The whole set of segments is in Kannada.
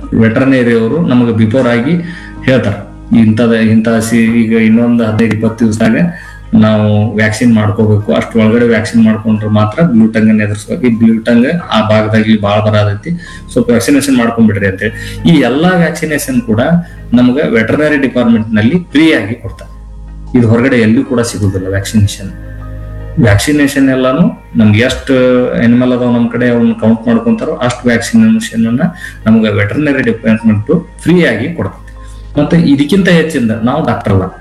ವೆಟರ್ನರಿ ಅವರು ನಮಗೆ ಬಿಫೋರ್ ಆಗಿ ಹೇಳ್ತಾರೆ ಇಂಥದ ಇಂಥ ಸಿ ಈಗ ಇನ್ನೊಂದು ಹದಿನೈದು ಇಪ್ಪತ್ತು ದಿವಸದಾಗ ನಾವು ವ್ಯಾಕ್ಸಿನ್ ಮಾಡ್ಕೋಬೇಕು ಅಷ್ಟು ಒಳಗಡೆ ವ್ಯಾಕ್ಸಿನ್ ಮಾಡ್ಕೊಂಡ್ರೆ ಮಾತ್ರ ಬ್ಲೂಟಂಗ್ ಅನ್ನ ಎದುರಿಸ್ಬೇಕು ಈ ಬ್ಲೂಟಂಗ್ ಆ ಭಾಗದಲ್ಲಿ ಭಾಳ ಬರತೈತಿ ಸ್ವಲ್ಪ ವ್ಯಾಕ್ಸಿನೇಷನ್ ಮಾಡ್ಕೊಂಡ್ಬಿಡ್ರಿ ಅಂತೇಳಿ ಈ ಎಲ್ಲಾ ವ್ಯಾಕ್ಸಿನೇಷನ್ ಕೂಡ ನಮ್ಗೆ ವೆಟರ್ನರಿ ಡಿಪಾರ್ಟ್ಮೆಂಟ್ ನಲ್ಲಿ ಫ್ರೀ ಆಗಿ ಕೊಡ್ತಾರೆ ಇದು ಹೊರಗಡೆ ಎಲ್ಲೂ ಕೂಡ ಸಿಗುದಿಲ್ಲ ವ್ಯಾಕ್ಸಿನೇಷನ್ ವ್ಯಾಕ್ಸಿನೇಷನ್ ಎಲ್ಲಾನು ನಮ್ಗೆ ಎಷ್ಟು ಎನಿಮಲ್ ಅದಾವ ನಮ್ ಕಡೆ ಅವ್ನ ಕೌಂಟ್ ಮಾಡ್ಕೊಂತಾರೋ ಅಷ್ಟು ವ್ಯಾಕ್ಸಿನೇಷನ್ ಅನ್ನ ನಮ್ಗೆ ವೆಟರ್ನರಿ ಡಿಪಾರ್ಟ್ಮೆಂಟ್ ಫ್ರೀ ಆಗಿ ಕೊಡ್ತೈತಿ ಮತ್ತೆ ಇದಕ್ಕಿಂತ ಹೆಚ್ಚಿಂದ ನಾವು ಡಾಕ್ಟರ್ ಅಲ್ಲ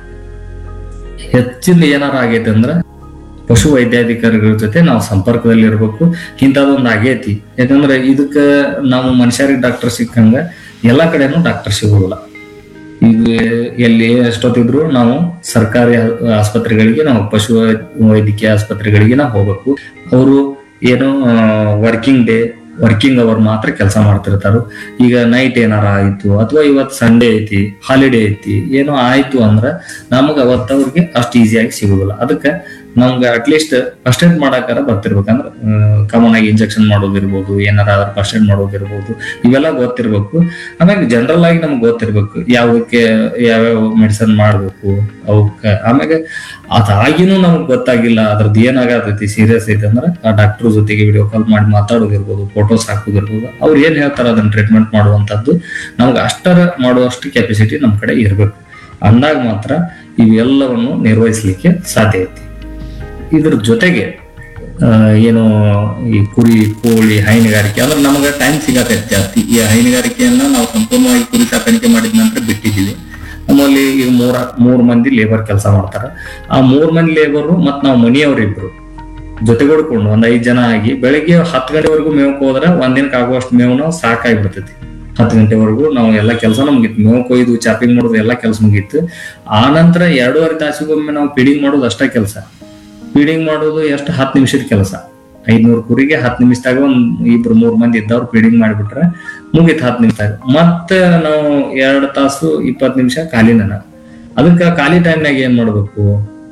ಹೆಚ್ಚಿಂದ ಏನಾರ ಆಗೈತೆ ಅಂದ್ರೆ ಪಶು ವೈದ್ಯಾಧಿಕಾರಿಗಳ ಜೊತೆ ನಾವು ಸಂಪರ್ಕದಲ್ಲಿ ಇರ್ಬೇಕು ಇಂಥದೊಂದು ಆಗೈತಿ ಯಾಕಂದ್ರೆ ಇದಕ್ಕ ನಾವು ಮನುಷ್ಯರಿಗೆ ಡಾಕ್ಟರ್ ಸಿಕ್ಕಂಗ ಎಲ್ಲಾ ಕಡೆನೂ ಡಾಕ್ಟರ್ ಸಿಗೋದಿಲ್ಲ ಈಗ ಎಲ್ಲಿ ಎಷ್ಟೊತ್ತಿದ್ರು ನಾವು ಸರ್ಕಾರಿ ಆ- ಆಸ್ಪತ್ರೆಗಳಿಗೆ ನಾವು ಪಶು ವೈದ್ಯಕೀಯ ಆಸ್ಪತ್ರೆಗಳಿಗೆ ನಾವು ಹೋಗ್ಬೇಕು ಅವರು ಏನು ವರ್ಕಿಂಗ್ ಡೇ ವರ್ಕಿಂಗ್ ಅವರ್ ಮಾತ್ರ ಕೆಲಸ ಮಾಡ್ತಿರ್ತಾರು ಈಗ ನೈಟ್ ಏನಾರ ಆಯ್ತು ಅಥವಾ ಇವತ್ತು ಸಂಡೇ ಐತಿ ಹಾಲಿಡೇ ಐತಿ ಏನೋ ಆಯ್ತು ಅಂದ್ರ ನಮಗ ಅವತ್ತ ಅವ್ರಿಗೆ ಅಷ್ಟು ಈಸಿಯಾಗಿ ಸಿಗುದಿಲ್ಲ ಅದಕ್ಕೆ ನಮ್ಗೆ ಅಟ್ಲೀಸ್ಟ್ ಫಸ್ಟ್ ಏಡ್ ಮಾಡಾಕಾರ ಬರ್ತಿರ್ಬೇಕಂದ್ರ ಕಾಮನ್ ಆಗಿ ಇಂಜೆಕ್ಷನ್ ಮಾಡೋದಿರ್ಬೋದು ಏನಾರ ಅದ್ರ ಫಸ್ಟ್ ಏಡ್ ಮಾಡೋದಿರ್ಬೋದು ಇವೆಲ್ಲ ಗೊತ್ತಿರ್ಬೇಕು ಆಮೇಲೆ ಜನರಲ್ ಆಗಿ ನಮ್ಗೆ ಗೊತ್ತಿರ್ಬೇಕು ಯಾವ್ದಕ್ಕೆ ಯಾವ್ಯಾವ ಮೆಡಿಸನ್ ಮಾಡ್ಬೇಕು ಅವಕ್ಕ ಆಮೇಲೆ ಅದಾಗಿನೂ ನಮ್ಗೆ ಗೊತ್ತಾಗಿಲ್ಲ ಅದ್ರದ್ದು ಏನಾಗತೈತಿ ಸೀರಿಯಸ್ ಐತಿ ಅಂದ್ರೆ ಆ ಡಾಕ್ಟರ್ ಜೊತೆಗೆ ವಿಡಿಯೋ ಕಾಲ್ ಮಾಡಿ ಮಾತಾಡೋದಿರ್ಬೋದು ಫೋಟೋಸ್ ಹಾಕೋದಿರ್ಬೋದು ಅವ್ರು ಏನ್ ಹೇಳ್ತಾರ ಅದನ್ನ ಟ್ರೀಟ್ಮೆಂಟ್ ಮಾಡುವಂತದ್ದು ನಮ್ಗೆ ಅಷ್ಟರ ಮಾಡುವಷ್ಟು ಕೆಪಾಸಿಟಿ ನಮ್ ಕಡೆ ಇರ್ಬೇಕು ಅಂದಾಗ ಮಾತ್ರ ಇವೆಲ್ಲವನ್ನು ನಿರ್ವಹಿಸ್ಲಿಕ್ಕೆ ಸಾಧ್ಯ ಐತಿ ಇದ್ರ ಜೊತೆಗೆ ಆ, ಏನು ಈ ಕುರಿ ಕೋಳಿ ಹೈನುಗಾರಿಕೆ ಅಂದ್ರೆ ನಮಗೆ ಟೈಮ್ ಸಿಗತೈತಿ ಜಾಸ್ತಿ ಈ ಹೈನುಗಾರಿಕೆಯನ್ನ ನಾವು ಸಂಪೂರ್ಣವಾಗಿ ಕುರಿ ಸಾಕಾಣಿಕೆ ಮಾಡಿದ ನಂತರ ಬಿಟ್ಟಿದ್ದೀವಿ ನಮ್ಮಲ್ಲಿ ಈಗ ಮೂರ ಮೂರ್ ಮಂದಿ ಲೇಬರ್ ಕೆಲಸ ಮಾಡ್ತಾರ ಆ ಮೂರ್ ಮಂದಿ ಲೇಬರು ಮತ್ ನಾವು ಮನೆಯವ್ರಿಬ್ರು ಜೊತೆಗೂಡ್ಕೊಂಡು ಒಂದ್ ಐದ್ ಜನ ಆಗಿ ಬೆಳಿಗ್ಗೆ ಹತ್ತು ಗಂಟೆವರೆಗೂ ಮೇವಕ್ಕೆ ಹೋದ್ರೆ ಒಂದಿನಕ್ಕೆ ಆಗುವಷ್ಟು ಮೇವು ನಾವು ಸಾಕಾಗ್ಬಿಡ್ತೈತಿ ಹತ್ತು ಗಂಟೆವರೆಗೂ ನಾವು ಎಲ್ಲ ಕೆಲಸ ಮುಗೀತು ಮೇವು ಕೊಯ್ದು ಚಾಪಿಂಗ್ ಮಾಡೋದು ಎಲ್ಲ ಕೆಲಸ ಮುಗೀತು ಆ ನಂತರ ಎರಡೂವರೆ ತಾಸಿಗೊಮ್ಮೆ ನಾವು ಫೀಡಿಂಗ್ ಮಾಡೋದು ಅಷ್ಟೇ ಕೆಲಸ ಫೀಡಿಂಗ್ ಮಾಡೋದು ಎಷ್ಟು ಹತ್ತು ನಿಮಿಷದ ಕೆಲಸ ಐದ್ನೂರು ಕುರಿಗೆ ಹತ್ತು ನಿಮಿಷದಾಗ ಒಂದ್ ಇಬ್ರು ಮೂರ್ ಮಂದಿ ಇದ್ದವ್ರು ಫೀಡಿಂಗ್ ಮಾಡಿಬಿಟ್ರೆ ಮುಗೀತು ಹತ್ತು ನಿಮಿಷದಾಗ ಮತ್ತೆ ನಾವು ಎರಡು ತಾಸು ಇಪ್ಪತ್ತು ನಿಮಿಷ ಖಾಲಿ ನನ ಅದಕ್ಕೆ ಖಾಲಿ ಟೈಮ್ನಾಗ ಏನ್ ಮಾಡ್ಬೇಕು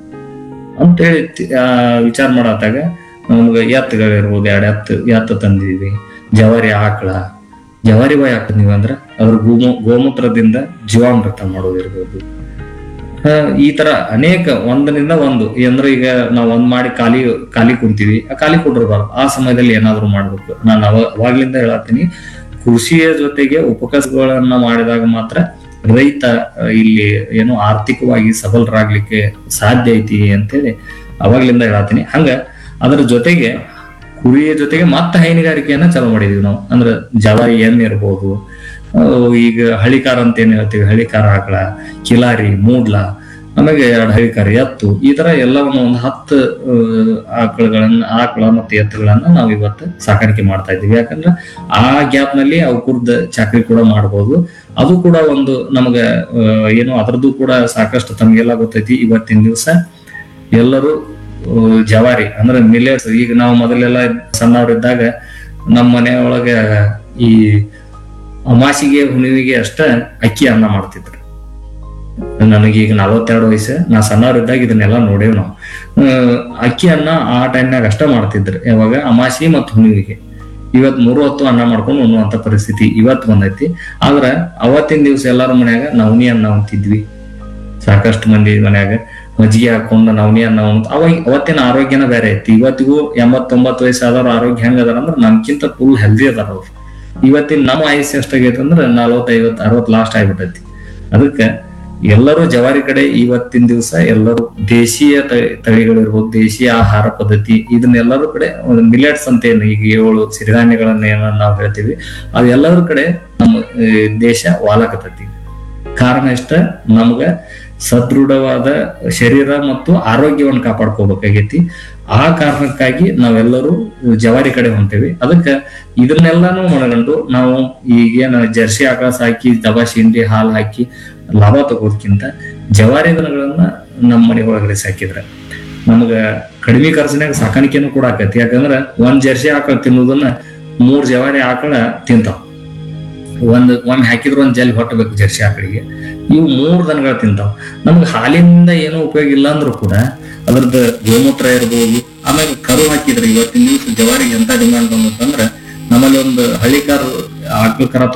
ಅಂತ ಹೇಳಿ ತಿ- ಆ, ವಿಚಾರ ಮಾಡತ್ತಾಗ ನಮ್ಗೆ ಎತ್ತುಗಳಿರ್ಬೋದು ಎರಡು ಎತ್ತು ಎತ್ತು ತಂದಿದ್ವಿ ಜವಾರಿ ಆಕಳ ಜವಾರಿ ಬಾಯಿ ಹಾಕಿದ್ವಿ ಅಂದ್ರೆ ಅದ್ರ ಗೋಮೂ ಗೋಮೂತ್ರದಿಂದ ಜೀವಾಮೃತ ಮಾಡೋದಿರ್ಬೋದು ಆ, ಈ ತರ ಅನೇಕ ಒಂದರಿಂದ ಒಂದು ಅಂದ್ರೆ ಈಗ ನಾವು ಒಂದ್ ಮಾಡಿ ಖಾಲಿ ಖಾಲಿ ಕುಂತೀವಿ ಆ ಖಾಲಿ ಕುಂಡಿರ್ಬಾರ್ದು ಆ ಸಮಯದಲ್ಲಿ ಏನಾದ್ರು ಮಾಡ್ಬೇಕು ನಾನು ಅವ ಅವಾಗ್ಲಿಂದ ಹೇಳತ್ತೀನಿ ಕೃಷಿಯ ಜೊತೆಗೆ ಉಪಕಸಗಳನ್ನ ಮಾಡಿದಾಗ ಮಾತ್ರ ರೈತ ಆ, ಇಲ್ಲಿ ಏನು ಆರ್ಥಿಕವಾಗಿ ಸಬಲರಾಗ್ಲಿಕ್ಕೆ ಸಾಧ್ಯ ಐತಿ ಅಂತೇಳಿ ಅವಾಗ್ಲಿಂದ ಹೇಳತ್ತೀನಿ ಹಂಗ ಅದರ ಜೊತೆಗೆ ಕುರಿಯ ಜೊತೆಗೆ ಮತ್ತೆ ಹೈನುಗಾರಿಕೆಯನ್ನ ಚಾಲೂ ಮಾಡಿದೀವಿ ನಾವು ಅಂದ್ರೆ ಜವಾರಿ ಎಮ್ಮೆ ಇರ್ಬೋದು ಆ, ಈಗ ಹಳಿಕಾರ ಅಂತ ಏನ್ ಹೇಳ್ತೀವಿ ಹಳಿಕಾರ ಆಕಳ ಕಿಲಾರಿ ಮೂಡ್ಲ ಆಮೇಲೆ ಎರಡು ಹಳಿಕಾರ ಎತ್ತು ಈ ತರ ಎಲ್ಲವನ್ನು ಒಂದು ಹತ್ತು ಆ, ಆಕಳುಗಳನ್ನ ಆಕಳ ಮತ್ತೆ ಎತ್ತುಗಳನ್ನ ನಾವು ಇವತ್ತು ಸಾಕಾಣಿಕೆ ಮಾಡ್ತಾ ಇದ್ದೀವಿ ಯಾಕಂದ್ರೆ ಆ ಗ್ಯಾಪ್ ನಲ್ಲಿ ಅವಕುರ್ದ ಚಾಕರಿ ಕೂಡ ಮಾಡ್ಬೋದು ಅದು ಕೂಡ ಒಂದು ನಮಗ ಆ, ಏನು ಅದರದ್ದು ಕೂಡ ಸಾಕಷ್ಟು ತಮಗೆಲ್ಲ ಗೊತ್ತೈತಿ ಇವತ್ತಿನ ದಿವಸ ಎಲ್ಲರೂ ಆ, ಜವಾರಿ ಅಂದ್ರೆ ಮಿಲೆಟ್ಸ್ ಈಗ ನಾವು ಮೊದಲೆಲ್ಲ ಸಣ್ಣವರಿದ್ದಾಗ ನಮ್ಮ ಮನೆಯೊಳಗ ಈ ಅಮಾಸಿಗೆ ಹುಣ್ಣಿಮೆಗೆ ಅಷ್ಟ ಅಕ್ಕಿ ಅನ್ನ ಮಾಡ್ತಿದ್ರು ನನಗೀಗ ನಲವತ್ತೆರಡು ವಯಸ್ಸು ನಾ ಸಣ್ಣವರಿದ್ದಾಗ ಇದನ್ನೆಲ್ಲ ನೋಡೇವ್ ನಾವು ಆ, ಅಕ್ಕಿ ಅನ್ನ ಆ ಟೈಮ್ನಾಗ ಅಷ್ಟ ಮಾಡ್ತಿದ್ರು ಯಾವಾಗ ಅಮಾಸಿ ಮತ್ತು ಹುಣ್ಣಿಮೆಗೆ ಇವತ್ ಮೂರು ಹೊತ್ತು ಅನ್ನ ಮಾಡ್ಕೊಂಡು ಉಣ್ಣುವಂತ ಪರಿಸ್ಥಿತಿ ಇವತ್ ಬಂದೈತಿ ಆದ್ರ ಅವತ್ತಿನ ದಿವಸ ಎಲ್ಲಾರ ಮನ್ಯಾಗ ನವನಿ ಅನ್ನ ಉಂತಿದ್ವಿ ಸಾಕಷ್ಟು ಮಂದಿ ಮನ್ಯಾಗ ಮಜ್ಜಿಗೆ ಹಾಕೊಂಡು ನವನಿ ಅನ್ನ ಉಣ್ತ ಅವಾಗ ಅವತ್ತಿನ ಆರೋಗ್ಯನ ಬೇರೆ ಐತಿ ಇವತ್ತಿಗೂ ಎಂಬತ್ತೊಂಬತ್ತು ವಯಸ್ಸಾದವ್ರ ಆರೋಗ್ಯ ಹೆಂಗ ಅದಾರ ಅಂದ್ರ ನಮ್ಕಿಂತ ಫುಲ್ ಹೆಲ್ದಿ ಅದಾರ ಅವ್ರು ಇವತ್ತಿನ ನಮ್ಮ ಆಯುಷ್ಯ ಎಷ್ಟಾಗೈತೆ ಅಂದ್ರ ನಲವತ್ತು ಐವತ್ತು ಅರವತ್ತು ಲಾಸ್ಟ್ ಆಗ್ಬಿಟ್ಟೈತಿ ಅದಕ್ಕೆ ಎಲ್ಲರೂ ಜವಾರಿ ಕಡೆ ಇವತ್ತಿನ ದಿವಸ ಎಲ್ಲರೂ ದೇಶೀಯ ತ- ತಳಿಗಳಿರ್ಬೋದು ದೇಶೀಯ ಆಹಾರ ಪದ್ಧತಿ ಇದನ್ನೆಲ್ಲರೂ ಕಡೆ ಮಿಲೆಟ್ಸ್ ಅಂತ ಏನು ಈಗ ಏಳು ಸಿರಿಧಾನ್ಯಗಳನ್ನ ಏನ ನಾವು ಹೇಳ್ತೀವಿ ಅದೆಲ್ಲರ ಕಡೆ ನಮ್ಮ ಆ, ದೇಶ ವಾಲಕತೈತಿ ಕಾರಣ ಇಷ್ಟ ನಮ್ಗ ಸದೃಢವಾದ ಶರೀರ ಮತ್ತು ಆರೋಗ್ಯವನ್ನು ಕಾಪಾಡ್ಕೋಬೇಕಾಗೈತಿ ಆ ಕಾರಣಕ್ಕಾಗಿ ನಾವೆಲ್ಲರೂ ಜವಾರಿ ಕಡೆ ಹೊಂಟೇವಿ ಅದಕ್ಕೆ ಇದನ್ನೆಲ್ಲಾನು ಮನಗಂಡು ನಾವು ಈಗೇನು ಜರ್ಸಿ ಆಕಳ ಸಾಕಿ ದಬಾಶಿ ಹಿಂಡಿ ಹಾಲು ಹಾಕಿ ಲಾಭ ತಗೋದಕ್ಕಿಂತ ಜವಾರಿ ದನಗಳನ್ನ ನಮ್ಮ ಮನೆ ಒಳಗಡೆ ಸಾಕಿದ್ರೆ ನಮಗ ಕಡಿಮೆ ಖರ್ಚಿನಾಗ ಸಾಕಾಣಿಕೆನೂ ಕೂಡ ಆಕತಿ ಯಾಕಂದ್ರ ಒಂದ್ ಜರ್ಸಿ ಆಕಳ ತಿನ್ನೋದನ್ನ ಮೂರ್ ಜವಾರಿ ಆಕಳ ತಿಂತಾವ ಒಂದ್ ಒಮ್ಮೆ ಹಾಕಿದ್ರ ಒಂದ್ ಜಲ್ ಹೊಟ್ಟಬೇಕು ಜರ್ಸಿ ಆಕಳಿಗೆ ಇವು ಮೂರ್ ದನಗಳು ತಿಂತಾವ ನಮ್ಗೆ ಹಾಲಿನಿಂದ ಏನೂ ಉಪಯೋಗ ಇಲ್ಲ ಅಂದ್ರೂ ಕೂಡ ಅದ್ರದ್ದು ಗೋಮೂತ್ರ ಇರ್ಬೋದು ಆಮೇಲೆ ಕರು ಹಾಕಿದ್ರೆ ಇವತ್ತಿನ ದಿವಸ ಜವಾರಿಗೆ ಎಂತ ಡಿಮಾಂಡ್ ಬಂದಂತಂದ್ರ ನಮ್ಮಲ್ಲಿ ಒಂದು ಹಳ್ಳಿ ಕಾರು ಆಕಳ ಕರ